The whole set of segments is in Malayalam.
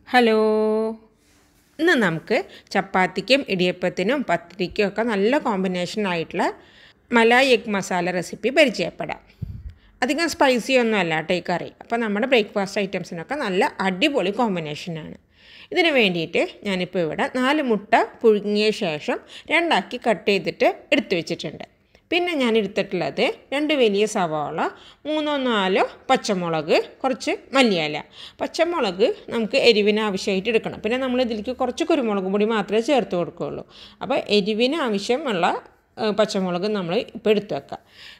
ഹലോ ഇന്ന് നമുക്ക് ചപ്പാത്തിക്കും ഇടിയപ്പത്തിനും പത്തിരിക്കും ഒക്കെ നല്ല കോമ്പിനേഷൻ ആയിട്ടുള്ള മലായി എഗ് മസാല റെസിപ്പി പരിചയപ്പെടാം അധികം സ്പൈസി ഒന്നും അല്ല കേട്ടോ ഈ കറി അപ്പോൾ നമ്മുടെ ബ്രേക്ക്ഫാസ്റ്റ് ഐറ്റംസിനൊക്കെ നല്ല അടിപൊളി കോമ്പിനേഷനാണ് ഇതിന് വേണ്ടിയിട്ട് ഞാനിപ്പോൾ ഇവിടെ നാല് മുട്ട പുഴുങ്ങിയ ശേഷം രണ്ടാക്കി കട്ട് ചെയ്തിട്ട് എടുത്തു വെച്ചിട്ടുണ്ട് പിന്നെ ഞാൻ എടുത്തിട്ടുള്ളത് രണ്ട് വലിയ സവാള മൂന്നോ നാലോ പച്ചമുളക് കുറച്ച് മല്ലിയില പച്ചമുളക് നമുക്ക് എരിവിന് ആവശ്യമായിട്ട് എടുക്കണം പിന്നെ നമ്മൾ ഇതിലേക്ക് കുറച്ച് കുരുമുളക് പൊടി മാത്രമേ ചേർത്ത് കൊടുക്കുകയുള്ളൂ അപ്പോൾ എരിവിന് ആവശ്യമുള്ള ഏഹ്, പച്ചമുളക് നമ്മൾ ഇപ്പോൾ എടുത്തു വെക്കാം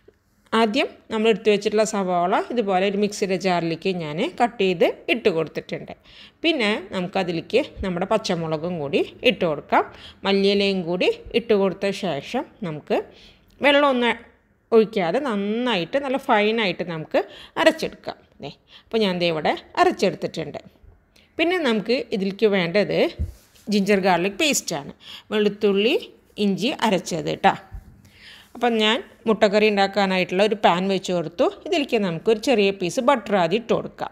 ആദ്യം നമ്മൾ എടുത്തു വെച്ചിട്ടുള്ള സവാള ഇതുപോലെ ഒരു മിക്സിയുടെ ജാറിലേക്ക് ഞാൻ കട്ട് ചെയ്ത് ഇട്ട് കൊടുത്തിട്ടുണ്ട് പിന്നെ നമുക്കതിലേക്ക് നമ്മുടെ പച്ചമുളകും കൂടി ഇട്ട് കൊടുക്കാം മല്ലിയിലയും കൂടി ഇട്ട് കൊടുത്ത ശേഷം നമുക്ക് വെള്ളമൊന്നും ഒഴിക്കാതെ നന്നായിട്ട് നല്ല ഫൈനായിട്ട് നമുക്ക് അരച്ചെടുക്കാം ദേ അപ്പോൾ ഞാൻ ദേ ഇവിടെ അരച്ചെടുത്തിട്ടുണ്ട് പിന്നെ നമുക്ക് ഇതിലേക്ക് വേണ്ടത് ജിഞ്ചർ ഗാർലിക് പേസ്റ്റാണ് വെളുത്തുള്ളി ഇഞ്ചി അരച്ചത് കേട്ടോ അപ്പം ഞാൻ മുട്ടക്കറി ഉണ്ടാക്കാനായിട്ടുള്ള ഒരു പാൻ വെച്ച് കൊടുത്തു ഇതിലേക്ക് നമുക്ക് ഒരു ചെറിയ പീസ് ബട്ടർ ആദ്യം ഇട്ട് കൊടുക്കാം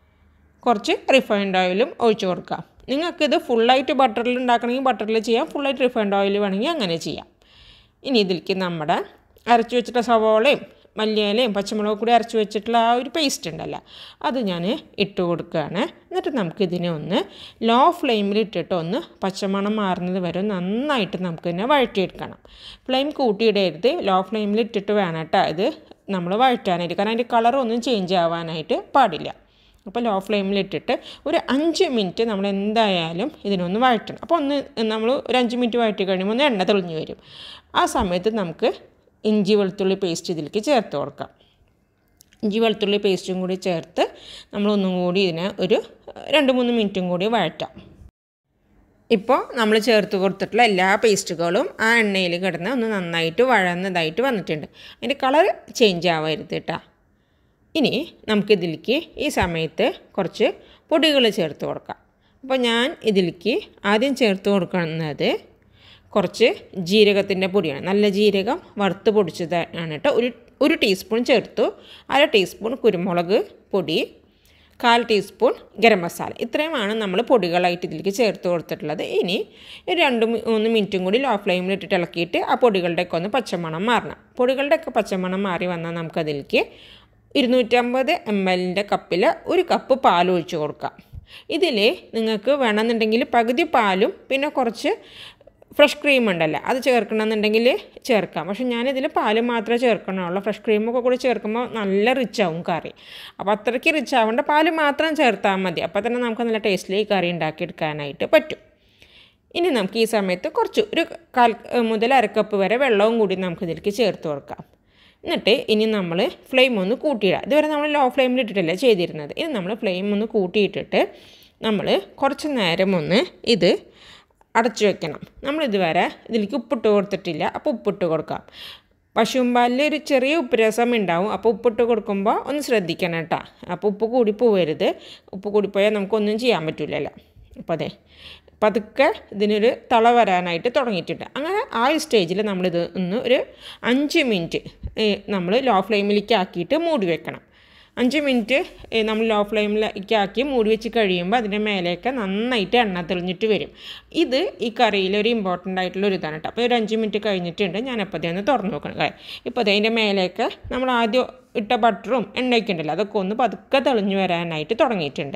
കുറച്ച് റിഫൈൻഡ് ഓയിലും ഒഴിച്ച് കൊടുക്കാം നിങ്ങൾക്കിത് ഫുള്ളായിട്ട് ബട്ടറിൽ ഉണ്ടാക്കണമെങ്കിൽ ബട്ടറിൽ ചെയ്യാം ഫുള്ളായിട്ട് റിഫൈൻഡ് ഓയിൽ വേണമെങ്കിൽ അങ്ങനെ ചെയ്യാം ഇനി ഇതിലേക്ക് നമ്മുടെ അരച്ച് വെച്ചിട്ടുള്ള സവോളയും മല്ലിയിലയും പച്ചമുളകും കൂടി അരച്ച് വെച്ചിട്ടുള്ള ആ ഒരു പേസ്റ്റ് ഉണ്ടല്ലോ അത് ഞാൻ ഇട്ട് കൊടുക്കുകയാണ് എന്നിട്ട് നമുക്കിതിനെ ഒന്ന് ലോ ഫ്ലെയിമിൽ ഇട്ടിട്ട് ഒന്ന് പച്ചമണം മാറുന്നത് വരെ നന്നായിട്ട് നമുക്ക് തന്നെ വഴറ്റിയെടുക്കണം ഫ്ലെയിം കൂട്ടിയിടരുത് ലോ ഫ്ലെയിമിൽ ഇട്ടിട്ട് വേണം കേട്ടോ ഇത് നമ്മൾ വഴറ്റാനായിട്ട് കാരണം അതിൻ്റെ കളറൊന്നും ചേഞ്ച് ആവാനായിട്ട് പാടില്ല അപ്പോൾ ലോ ഫ്ലെയിമിലിട്ടിട്ട് ഒരു അഞ്ച് മിനിറ്റ് നമ്മൾ എന്തായാലും ഇതിനൊന്ന് വഴറ്റണം അപ്പോൾ ഒന്ന് നമ്മൾ ഒരു അഞ്ച് മിനിറ്റ് വഴറ്റി കഴിയുമ്പോൾ ഒന്ന് എണ്ണ തെളിഞ്ഞ് വരും ആ സമയത്ത് നമുക്ക് ഇഞ്ചി വെളുത്തുള്ളി പേസ്റ്റ് ഇതിലേക്ക് ചേർത്ത് കൊടുക്കാം ഇഞ്ചി വെളുത്തുള്ളി പേസ്റ്റും കൂടി ചേർത്ത് നമ്മളൊന്നും കൂടി ഇതിനെ ഒരു രണ്ട് മൂന്ന് മിനിറ്റും കൂടി വഴറ്റാം ഇപ്പോൾ നമ്മൾ ചേർത്ത് കൊടുത്തിട്ടുള്ള എല്ലാ പേസ്റ്റുകളും ആ എണ്ണയിൽ കിടന്ന് ഒന്ന് നന്നായിട്ട് വഴന്നതായിട്ട് വന്നിട്ടുണ്ട് അതിൻ്റെ കളർ ചേഞ്ച് ആവരുത് കേട്ടോ ഇനി നമുക്കിതിലേക്ക് ഈ സമയത്ത് കുറച്ച് പൊടികൾ ചേർത്ത് കൊടുക്കാം അപ്പോൾ ഞാൻ ഇതിലേക്ക് ആദ്യം ചേർത്ത് കൊടുക്കുന്നത് കുറച്ച് ജീരകത്തിൻ്റെ പൊടിയാണ് നല്ല ജീരകം വറുത്ത് പൊടിച്ചതാണ് കേട്ടോ ഒരു ഒരു ടീസ്പൂൺ ചേർത്തു അര ടീസ്പൂൺ കുരുമുളക് പൊടി കാൽ ടീസ്പൂൺ ഗരം മസാല ഇത്രയുമാണ് നമ്മൾ പൊടികളായിട്ട് ഇതിലേക്ക് ചേർത്ത് കൊടുത്തിട്ടുള്ളത് ഇനി ഒരു രണ്ട് മി- മൂന്ന് മിനിറ്റും കൂടി ലോ ഫ്ലെയിമിൽ ഇട്ടിട്ട് ഇളക്കിയിട്ട് ആ പൊടികളുടെയൊക്കെ ഒന്ന് പച്ചമണം മാറണം പൊടികളുടെയൊക്കെ പച്ചമണം മാറി വന്നാൽ നമുക്കതിലേക്ക് ഇരുന്നൂറ്റമ്പത് എം എല്ലിൻ്റെ കപ്പിൽ ഒരു കപ്പ് പാൽ ഒഴിച്ച് കൊടുക്കാം ഇതിൽ നിങ്ങൾക്ക് വേണമെന്നുണ്ടെങ്കിൽ പകുതി പാലും പിന്നെ കുറച്ച് ഫ്രഷ് ക്രീം ഉണ്ടല്ലോ അത് ചേർക്കണമെന്നുണ്ടെങ്കിൽ ചേർക്കാം പക്ഷെ ഞാനിതിൽ പാല് മാത്രമേ ചേർക്കണുള്ളൂ ഫ്രഷ് ക്രീമൊക്കെ കൂടി ചേർക്കുമ്പോൾ നല്ല റിച്ച് ആവും കറി അപ്പോൾ അത്രയ്ക്ക് റിച്ച് ആവേണ്ട പാല് മാത്രം ചേർത്താൽ മതി അപ്പോൾ തന്നെ നമുക്ക് നല്ല ടേസ്റ്റിൽ ഈ കറി ഉണ്ടാക്കിയെടുക്കാനായിട്ട് പറ്റും ഇനി നമുക്ക് ഈ സമയത്ത് കുറച്ച് ഒരു കാൽ മുതൽ അരക്കപ്പ് വരെ വെള്ളവും കൂടി നമുക്ക് ഇതിലേക്ക് ചേർത്ത് കൊടുക്കാം എന്നിട്ട് ഇനി നമ്മൾ ഫ്ലെയിം ഒന്ന് കൂട്ടിയിടാം ഇതുവരെ നമ്മൾ ലോ ഫ്ലെയിമിൽ ഇട്ടിട്ടല്ലേ ചെയ്തിരുന്നത് ഇനി നമ്മൾ ഫ്ലെയിം ഒന്ന് കൂട്ടിയിട്ടിട്ട് നമ്മൾ കുറച്ച് നേരം ഒന്ന് ഇത് അടച്ചു വെക്കണം നമ്മൾ ഇതുവരെ ഇതിലേക്ക് ഉപ്പിട്ട് കൊടുത്തിട്ടില്ല അപ്പോൾ ഉപ്പിട്ട് കൊടുക്കാം പശുമ്പാലിൽ ഒരു ചെറിയ ഉപ്പ് രസം ഉണ്ടാവും അപ്പോൾ ഉപ്പിട്ട് കൊടുക്കുമ്പോൾ ഒന്ന് ശ്രദ്ധിക്കണം കേട്ടോ അപ്പോൾ ഉപ്പ് കൂടി പോവരുത് ഉപ്പ് കൂടിപ്പോയാൽ നമുക്കൊന്നും ചെയ്യാൻ പറ്റില്ലല്ലോ അപ്പോൾ അതെ പതുക്കെ ഇതിനൊരു തള വരാനായിട്ട് തുടങ്ങിയിട്ടുണ്ട് അങ്ങനെ ആ ഒരു സ്റ്റേജിൽ നമ്മളിത് ഒന്ന് ഒരു അഞ്ച് മിനിറ്റ് നമ്മൾ ലോ ഫ്ലെയിമിലേക്ക് ആക്കിയിട്ട് മൂടി വെക്കണം അഞ്ച് മിനിറ്റ് നമ്മൾ ലോ ഫ്ലെയിമിലേക്ക് ആക്കി മൂടി വെച്ച് കഴിയുമ്പോൾ അതിൻ്റെ മേലേക്ക് നന്നായിട്ട് എണ്ണ തെളിഞ്ഞിട്ട് വരും ഇത് ഈ കറിയിൽ ഒരു ഇമ്പോർട്ടൻ്റ് ആയിട്ടുള്ള ഒരു ഇതാണ് കേട്ടോ അപ്പോൾ ഒരു അഞ്ച് മിനിറ്റ് കഴിഞ്ഞിട്ടുണ്ട് ഞാൻ അപ്പോൾ ഒന്ന് തുറന്ന് നോക്കണം കാര്യം ഇപ്പോൾ അതിൻ്റെ മേലേക്ക് നമ്മൾ ആദ്യം ഇട്ട ബട്ടറും എണ്ണയൊക്കെ ഉണ്ടല്ലോ അതൊക്കെ ഒന്ന് പതുക്കെ തെളിഞ്ഞു വരാനായിട്ട് തുടങ്ങിയിട്ടുണ്ട്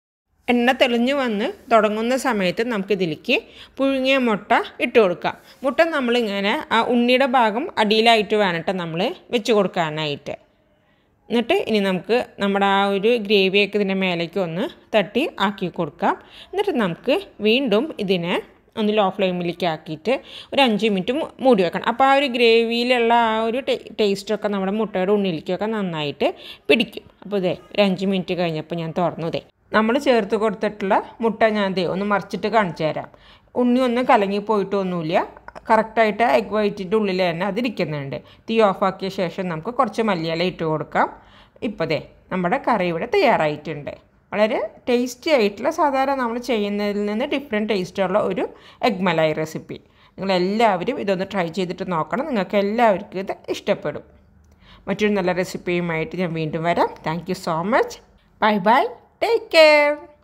എണ്ണ തെളിഞ്ഞു വന്ന് തുടങ്ങുന്ന സമയത്ത് നമുക്കിതിലേക്ക് പുഴുങ്ങിയ മുട്ട ഇട്ട് കൊടുക്കാം മുട്ട നമ്മളിങ്ങനെ ആ ഉണ്ണിയുടെ ഭാഗം അടിയിലായിട്ട് വേണം കേട്ടോ നമ്മൾ വെച്ച് കൊടുക്കാനായിട്ട് എന്നിട്ട് ഇനി നമുക്ക് നമ്മുടെ ആ ഒരു ഗ്രേവിയൊക്കെ ഇതിൻ്റെ മേലേക്ക് ഒന്ന് തട്ടി ആക്കി കൊടുക്കാം എന്നിട്ട് നമുക്ക് വീണ്ടും ഇതിനെ ഒന്ന് ലോ ഫ്ലെയിമിലേക്ക് ആക്കിയിട്ട് ഒരു അഞ്ച് മിനിറ്റ് മൂ- മൂടി വെക്കണം അപ്പോൾ ആ ഒരു ഗ്രേവിയിലുള്ള ആ ഒരു ടേസ്റ്റൊക്കെ നമ്മുടെ മുട്ടയുടെ ഉണ്ണിലേക്കൊക്കെ നന്നായിട്ട് പിടിക്കും അപ്പോൾ ഇതേ ഒരു അഞ്ച് മിനിറ്റ് കഴിഞ്ഞപ്പോൾ ഞാൻ തുറന്നു ഇതേ നമ്മൾ ചേർത്ത് കൊടുത്തിട്ടുള്ള മുട്ട ഞാൻ ദേ ഒന്ന് മറിച്ചിട്ട് കാണിച്ചു തരാം ഉണ്ണി ഒന്നും കലങ്ങി പോയിട്ടൊന്നുമില്ല കറക്റ്റായിട്ട് എഗ് വൈറ്റിൻ്റെ ഉള്ളിൽ തന്നെ അതിരിക്കുന്നുണ്ട് തീ ഓഫാക്കിയ ശേഷം നമുക്ക് കുറച്ച് മല്ലിയില ഇട്ട് കൊടുക്കാം ഇപ്പോൾ ദേ നമ്മുടെ കറി ഇവിടെ തയ്യാറായിട്ടുണ്ട് വളരെ ടേസ്റ്റി ആയിട്ടുള്ള സാധാരണ നമ്മൾ ചെയ്യുന്നതിൽ നിന്ന് ഡിഫറെൻറ്റ് ടേസ്റ്റുള്ള ഒരു എഗ് മലായി റെസിപ്പി നിങ്ങളെല്ലാവരും ഇതൊന്ന് ട്രൈ ചെയ്തിട്ട് നോക്കണം നിങ്ങൾക്ക് എല്ലാവർക്കും ഇത് ഇഷ്ടപ്പെടും മറ്റൊരു നല്ല റെസിപ്പിയുമായിട്ട് ഞാൻ വീണ്ടും വരാം thank you so much bye bye take care